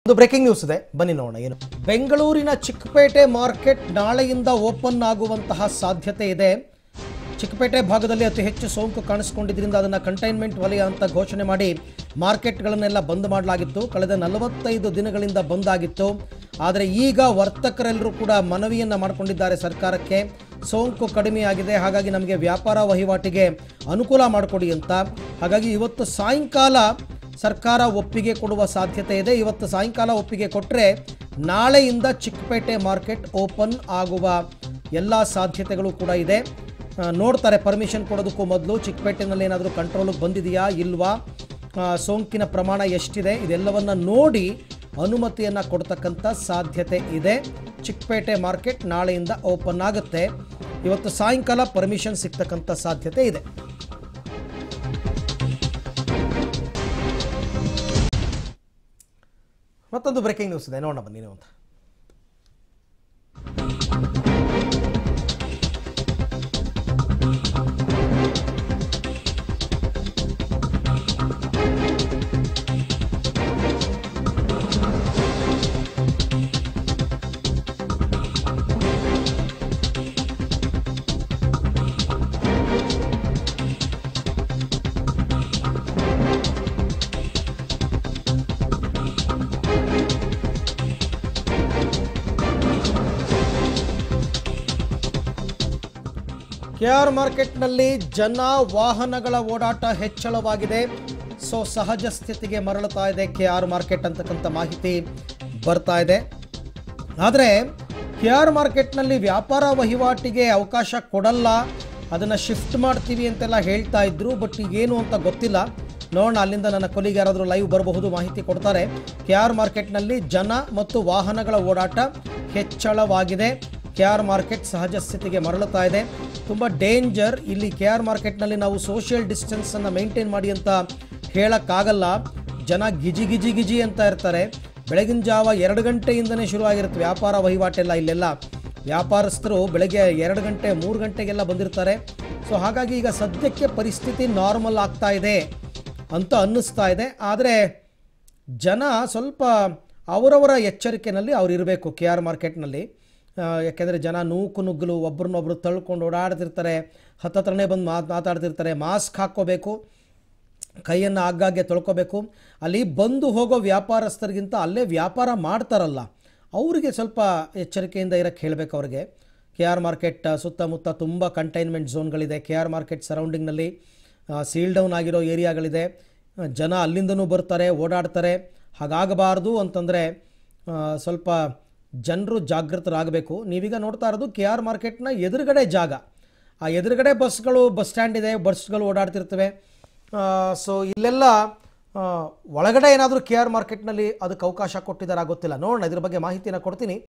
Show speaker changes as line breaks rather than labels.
ಒಂದು breaking news ಇದೆ ಬನ್ನಿ ನೋಡೋಣ ಏನು ಬೆಂಗಳೂರಿನ ಚಿಕ್ಕಪೇಟೆ ಮಾರ್ಕೆಟ್ ನಾಳೆಯಿಂದ ಓಪನ್ ಆಗುವಂತಹ ಸಾಧ್ಯತೆ ಇದೆ ಚಿಕ್ಕಪೇಟೆ ಭಾಗದಲ್ಲಿ ಅತಿ ಹೆಚ್ಚು ಸೋಂಕು ಕಾಣಿಸಿಕೊಂಡಿದ್ದರಿಂದ ಅದನ್ನು ಕಂಟೈನ್ಮೆಂಟ್ ವಲಯ ಅಂತ ಘೋಷಣೆ ಮಾಡಿ ಮಾರ್ಕೆಟ್ಗಳನ್ನೆಲ್ಲ ಬಂದ್ ಮಾಡಲಾಗಿತ್ತು ಕಳೆದ ನಲವತ್ತೈದು ದಿನಗಳಿಂದ ಬಂದ್ ಆಗಿತ್ತು ಆದರೆ ಈಗ ವರ್ತಕರೆಲ್ಲರೂ ಕೂಡ ಮನವಿಯನ್ನು ಮಾಡಿಕೊಂಡಿದ್ದಾರೆ ಸರ್ಕಾರಕ್ಕೆ ಸೋಂಕು ಕಡಿಮೆಯಾಗಿದೆ ಹಾಗಾಗಿ ನಮಗೆ ವ್ಯಾಪಾರ ವಹಿವಾಟಿಗೆ ಅನುಕೂಲ ಮಾಡಿಕೊಡಿ ಅಂತ ಹಾಗಾಗಿ ಇವತ್ತು ಸಾಯಂಕಾಲ ಸರ್ಕಾರ ಒಪ್ಪಿಗೆ ಕೊಡುವ ಸಾಧ್ಯತೆ ಇದೆ ಇವತ್ತು ಸಾಯಂಕಾಲ ಒಪ್ಪಿಗೆ ಕೊಟ್ಟರೆ ನಾಳೆಯಿಂದ ಚಿಕ್ಕಪೇಟೆ ಮಾರ್ಕೆಟ್ ಓಪನ್ ಆಗುವ ಎಲ್ಲ ಸಾಧ್ಯತೆಗಳು ಕೂಡ ಇದೆ ಆ, ನೋಡ್ತಾರೆ ಪರ್ಮಿಷನ್ ಕೊಡೋದಕ್ಕೂ ಮೊದಲು ಚಿಕ್ಕಪೇಟೆನಲ್ಲಿ ಏನಾದರೂ ಕಂಟ್ರೋಲಿಗೆ ಬಂದಿದೆಯಾ ಇಲ್ವಾ ಆ, ಸೋಂಕಿನ ಪ್ರಮಾಣ ಎಷ್ಟಿದೆ ಇದೆಲ್ಲವನ್ನು ನೋಡಿ ಅನುಮತಿಯನ್ನು ಕೊಡ್ತಕ್ಕಂಥ ಸಾಧ್ಯತೆ ಇದೆ ಚಿಕ್ಕಪೇಟೆ ಮಾರ್ಕೆಟ್ ನಾಳೆಯಿಂದ ಓಪನ್ ಆಗುತ್ತೆ ಇವತ್ತು ಸಾಯಂಕಾಲ ಪರ್ಮಿಷನ್ ಸಿಗ್ತಕ್ಕಂಥ ಸಾಧ್ಯತೆ ಇದೆ ಮತ್ತೊಂದು ಬ್ರೇಕಿಂಗ್ ನ್ಯೂಸ್ ಇದೆ ನೋಡೋಣ ಬನ್ನಿ ನೀವು ಅಂತ ಕೆ ಆರ್ ಮಾರ್ಕೆಟ್ನಲ್ಲಿ ಜನ ವಾಹನಗಳ ಓಡಾಟ ಹೆಚ್ಚಳವಾಗಿದೆ ಸೊ ಸಹಜ ಸ್ಥಿತಿಗೆ ಮರಳುತ್ತಾ ಇದೆ ಕೆ ಆರ್ ಮಾರ್ಕೆಟ್ ಅಂತಕ್ಕಂಥ ಮಾಹಿತಿ ಬರ್ತಾ ಇದೆ ಆದರೆ ಕೆ ಆರ್ ಮಾರ್ಕೆಟ್ನಲ್ಲಿ ವ್ಯಾಪಾರ ವಹಿವಾಟಿಗೆ ಅವಕಾಶ ಕೊಡಲ್ಲ ಅದನ್ನು ಶಿಫ್ಟ್ ಮಾಡ್ತೀವಿ ಅಂತೆಲ್ಲ ಹೇಳ್ತಾ ಇದ್ರು ಬಟ್ ಈಗೇನು ಅಂತ ಗೊತ್ತಿಲ್ಲ ನೋಡೋಣ ಅಲ್ಲಿಂದ ನನ್ನ ಕೊಲಿಗೆ ಯಾರಾದರೂ ಲೈವ್ ಬರಬಹುದು ಮಾಹಿತಿ ಕೊಡ್ತಾರೆ ಕೆ ಆರ್ ಮಾರ್ಕೆಟ್ನಲ್ಲಿ ಜನ ಮತ್ತು ವಾಹನಗಳ ಓಡಾಟ ಹೆಚ್ಚಳವಾಗಿದೆ ಕೆ ಆರ್ ಮಾರ್ಕೆಟ್ ಸಹಜ ಸ್ಥಿತಿಗೆ ಮರಳುತ್ತಾ ಇದೆ ತುಂಬ ಡೇಂಜರ್ ಇಲ್ಲಿ ಕೆ ಆರ್ ಮಾರ್ಕೆಟ್ನಲ್ಲಿ ನಾವು ಸೋಷಿಯಲ್ ಡಿಸ್ಟೆನ್ಸನ್ನು ಮೇಂಟೈನ್ ಮಾಡಿ ಅಂತ ಹೇಳೋಕ್ಕಾಗಲ್ಲ ಜನ ಗಿಜಿ ಗಿಜಿ ಗಿಜಿ ಅಂತ ಇರ್ತಾರೆ ಬೆಳಗಿನ ಜಾವ ಎರಡು ಗಂಟೆಯಿಂದನೇ ಶುರುವಾಗಿರುತ್ತೆ ವ್ಯಾಪಾರ ವಹಿವಾಟೆಲ್ಲ ಇಲ್ಲೆಲ್ಲ ವ್ಯಾಪಾರಸ್ಥರು ಬೆಳಗ್ಗೆ ಎರಡು ಗಂಟೆ ಮೂರು ಗಂಟೆಗೆಲ್ಲ ಬಂದಿರ್ತಾರೆ ಸೊ ಹಾಗಾಗಿ ಈಗ ಸದ್ಯಕ್ಕೆ ಪರಿಸ್ಥಿತಿ ನಾರ್ಮಲ್ ಆಗ್ತಾ ಇದೆ ಅಂತ ಅನ್ನಿಸ್ತಾ ಇದೆ ಆದರೆ ಜನ ಸ್ವಲ್ಪ ಅವರವರ ಎಚ್ಚರಿಕೆಯಲ್ಲಿ ಅವ್ರು ಇರಬೇಕು ಕೆ ಆರ್ ಮಾರ್ಕೆಟ್ನಲ್ಲಿ ಯಾಕೆಂದರೆ ಜನ ನೂಕು ನುಗ್ಗಲು ಒಬ್ರನ್ನೊಬ್ರು ತಳ್ಕೊಂಡು ಓಡಾಡ್ತಿರ್ತಾರೆ ಹತ್ತತ್ರನೇ ಬಂದು ಮಾತು ಮಾತಾಡ್ತಿರ್ತಾರೆ ಮಾಸ್ಕ್ ಹಾಕ್ಕೋಬೇಕು ಕೈಯನ್ನು ಆಗಾಗ್ಗೆ ತೊಳ್ಕೊಬೇಕು ಅಲ್ಲಿ ಬಂದು ಹೋಗೋ ವ್ಯಾಪಾರಸ್ಥರಿಗಿಂತ ಅಲ್ಲೇ ವ್ಯಾಪಾರ ಮಾಡ್ತಾರಲ್ಲ ಅವರಿಗೆ ಸ್ವಲ್ಪ ಎಚ್ಚರಿಕೆಯಿಂದ ಇರೋಕ್ಕೆ ಹೇಳಬೇಕು ಅವ್ರಿಗೆ ಕೆ ಆರ್ ಮಾರ್ಕೆಟ್ ಸುತ್ತಮುತ್ತ ತುಂಬ ಕಂಟೈನ್ಮೆಂಟ್ ಝೋನ್ಗಳಿದೆ ಕೆ ಆರ್ ಮಾರ್ಕೆಟ್ ಸರೌಂಡಿಂಗ್ನಲ್ಲಿ ಸೀಲ್ ಡೌನ್ ಆಗಿರೋ ಏರಿಯಾಗಳಿದೆ ಆ, ಜನ ಅಲ್ಲಿಂದನೂ ಬರ್ತಾರೆ ಓಡಾಡ್ತಾರೆ ಹಾಗಾಗಬಾರ್ದು ಅಂತಂದರೆ ಸ್ವಲ್ಪ ಜನರು ಜಾಗೃತರಾಗಬೇಕು ನೀವೀಗ ನೋಡ್ತಾ ಇರೋದು ಕೆ ಆರ್ ಮಾರ್ಕೆಟ್ನ ಎದುರುಗಡೆ ಜಾಗ ಆ ಎದುರುಗಡೆ ಬಸ್ಗಳು ಬಸ್ ಸ್ಟ್ಯಾಂಡ್ ಇದೆ ಬಸ್ಗಳು ಓಡಾಡ್ತಿರ್ತವೆ ಸೊ ಇಲ್ಲೆಲ್ಲ ಆ, ಒಳಗಡೆ ಏನಾದರೂ ಕೆ ಆರ್ ಮಾರ್ಕೆಟ್ನಲ್ಲಿ ಅದಕ್ಕೆ ಅವಕಾಶ ಕೊಟ್ಟಿದ್ದಾರೆ ಗೊತ್ತಿಲ್ಲ ನೋಡೋಣ ಇದ್ರ ಬಗ್ಗೆ ಮಾಹಿತಿಯನ್ನು ಕೊಡ್ತೀನಿ